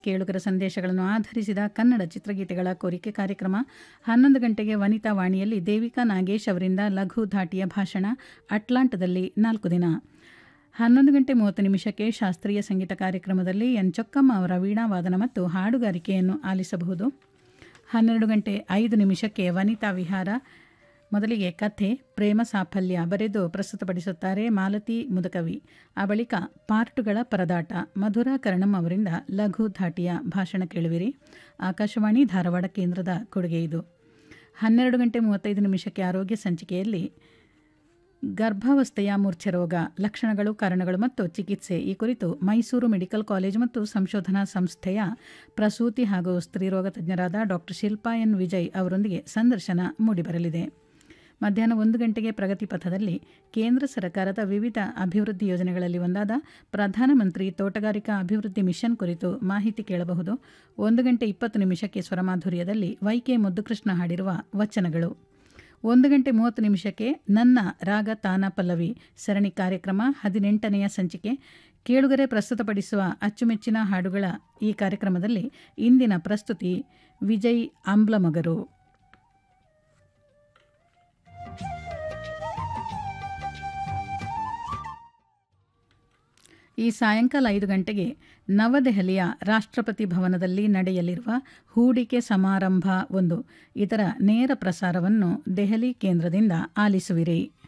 ಕೇಳುಗರ ಸಂದೇಶಗಳನ್ನು ಆಧರಿಸಿದ ಕನ್ನಡ ಚಿತ್ರಗೀತೆಗಳ ಕೋರಿಕೆ ಕಾರ್ಯಕ್ರಮ ಹನ್ನೊಂದು ಗಂಟೆಗೆ ವನಿತಾ ವಾಣಿಯಲ್ಲಿ ದೇವಿಕಾ ನಾಗೇಶ್ ಅವರಿಂದ ಲಘು ಧಾಟಿಯ ಭಾಷಣ ಅಟ್ಲಾಂಟದಲ್ಲಿ ನಾಲ್ಕು ದಿನ ಹನ್ನೊಂದು ಗಂಟೆ ಮೂವತ್ತು ನಿಮಿಷಕ್ಕೆ ಶಾಸ್ತ್ರೀಯ ಸಂಗೀತ ಕಾರ್ಯಕ್ರಮದಲ್ಲಿ ಎನ್ ಚೊಕ್ಕಮ್ಮ ಅವರ ವೀಣಾವಾದನ ಮತ್ತು ಹಾಡುಗಾರಿಕೆಯನ್ನು ಆಲಿಸಬಹುದು ಹನ್ನೆರಡು ಗಂಟೆ ಐದು ನಿಮಿಷಕ್ಕೆ ವನಿತಾ ವಿಹಾರ ಮೊದಲಿಗೆ ಕಥೆ ಪ್ರೇಮ ಸಾಫಲ್ಯ ಬರೆದು ಪ್ರಸ್ತುತಪಡಿಸುತ್ತಾರೆ ಮಾಲತಿ ಮುದಕವಿ ಆ ಬಳಿಕ ಪಾರ್ಟುಗಳ ಪರದಾಟ ಮಧುರಾ ಕರ್ಣಂ ಅವರಿಂದ ಲಘು ಧಾಟಿಯ ಭಾಷಣ ಕೇಳುವಿರಿ ಆಕಾಶವಾಣಿ ಧಾರವಾಡ ಕೇಂದ್ರದ ಕೊಡುಗೆ ಇದು ಹನ್ನೆರಡು ಗಂಟೆ ಮೂವತ್ತೈದು ನಿಮಿಷಕ್ಕೆ ಆರೋಗ್ಯ ಸಂಚಿಕೆಯಲ್ಲಿ ಗರ್ಭಾವಸ್ಥೆಯ ಮೂರ್ಛೆರೋಗ ಲಕ್ಷಣಗಳು ಕಾರಣಗಳು ಮತ್ತು ಚಿಕಿತ್ಸೆ ಈ ಕುರಿತು ಮೈಸೂರು ಮೆಡಿಕಲ್ ಕಾಲೇಜು ಮತ್ತು ಸಂಶೋಧನಾ ಸಂಸ್ಥೆಯ ಪ್ರಸೂತಿ ಹಾಗೂ ಸ್ತ್ರೀರೋಗ ತಜ್ಞರಾದ ಡಾಕ್ಟರ್ ಶಿಲ್ಪಾ ಎನ್ ವಿಜಯ್ ಅವರೊಂದಿಗೆ ಸಂದರ್ಶನ ಮೂಡಿಬರಲಿದೆ ಮಧ್ಯಾಹ್ನ ಒಂದು ಗಂಟೆಗೆ ಪ್ರಗತಿ ಪಥದಲ್ಲಿ ಕೇಂದ್ರ ಸರ್ಕಾರದ ವಿವಿಧ ಅಭಿವೃದ್ಧಿ ಯೋಜನೆಗಳಲ್ಲಿ ಒಂದಾದ ಪ್ರಧಾನಮಂತ್ರಿ ತೋಟಗಾರಿಕಾ ಅಭಿವೃದ್ಧಿ ಮಿಷನ್ ಕುರಿತು ಮಾಹಿತಿ ಕೇಳಬಹುದು ಒಂದು ಗಂಟೆ ಇಪ್ಪತ್ತು ನಿಮಿಷಕ್ಕೆ ಸ್ವರಮಾಧುರ್ಯದಲ್ಲಿ ವೈಕೆ ಮುದ್ದುಕೃಷ್ಣ ಹಾಡಿರುವ ವಚನಗಳು ಒಂದು ಗಂಟೆ ಮೂವತ್ತು ನಿಮಿಷಕ್ಕೆ ನನ್ನ ರಾಗ ತಾನ ಪಲ್ಲವಿ ಸರಣಿ ಕಾರ್ಯಕ್ರಮ ಹದಿನೆಂಟನೆಯ ಸಂಚಿಕೆ ಕೇಳುಗರೆ ಪ್ರಸ್ತುತಪಡಿಸುವ ಅಚ್ಚುಮೆಚ್ಚಿನ ಹಾಡುಗಳ ಈ ಕಾರ್ಯಕ್ರಮದಲ್ಲಿ ಇಂದಿನ ಪ್ರಸ್ತುತಿ ವಿಜಯ್ ಆಂಬ್ಲಮಗರು ಈ ಸಾಯಂಕಾಲ ಐದು ಗಂಟೆಗೆ ನವದೆಹಲಿಯ ರಾಷ್ಟ್ರಪತಿ ಭವನದಲ್ಲಿ ನಡೆಯಲಿರುವ ಹೂಡಿಕೆ ಸಮಾರಂಭ ಒಂದು ಇದರ ನೇರ ಪ್ರಸಾರವನ್ನು ದೆಹಲಿ ಕೇಂದ್ರದಿಂದ ಆಲಿಸುವಿರಿ